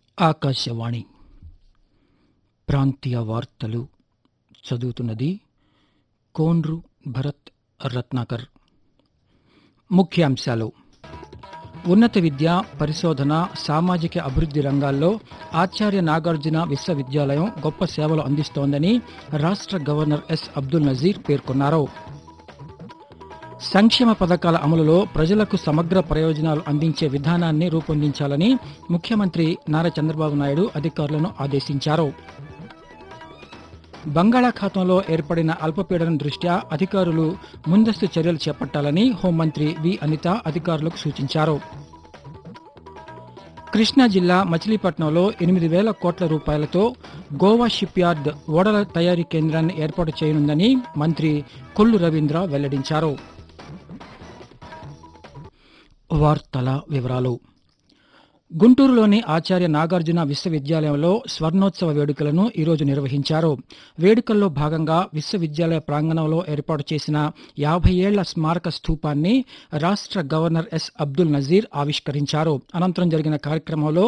ఆకాశవాణి ప్రాంతీయ వార్తలు చదువుతున్నది కోన్రు భరత్ రత్నాకర్ ముఖ్యాంశాలు ఉన్నత విద్య పరిశోధన సామాజిక అభివృద్ధి రంగాల్లో ఆచార్య నాగార్జున విశ్వవిద్యాలయం గొప్ప సేవలు అందిస్తోందని రాష్ట్ర గవర్నర్ ఎస్ అబ్దుల్ నజీర్ పేర్కొన్నారు సంక్షేమ పథకాల అమలులో ప్రజలకు సమగ్ర ప్రయోజనాలు అందించే విధానాన్ని రూపొందించాలని ముఖ్యమంత్రి నారా చంద్రబాబు నాయుడు అధికారులను ఆదేశించారు బంగాళాఖాతంలో ఏర్పడిన అల్పపీడనం దృష్ట్యా అధికారులు ముందస్తు చర్యలు చేపట్టాలని హోంమంత్రి వి అనిత అధికారులకు సూచించారు కృష్ణా జిల్లా మచిలీపట్నంలో ఎనిమిది వేల కోట్ల రూపాయలతో గోవా షిప్ యార్డ్ ఓడల తయారీ కేంద్రాన్ని ఏర్పాటు చేయనుందని మంత్రి కొల్లు రవీంద్ర వెల్లడించారు వార్తల వివరాలు గుంటూరులోని ఆచార్య నాగార్జున విశ్వవిద్యాలయంలో స్వర్ణోత్సవ వేడుకలను ఈరోజు నిర్వహించారు వేడుకల్లో భాగంగా విశ్వవిద్యాలయ ప్రాంగణంలో ఏర్పాటు చేసిన యాభై ఏళ్ల స్మారక స్థూపాన్ని రాష్ట్ర గవర్నర్ ఎస్ అబ్దుల్ నజీర్ ఆవిష్కరించారు అనంతరం జరిగిన కార్యక్రమంలో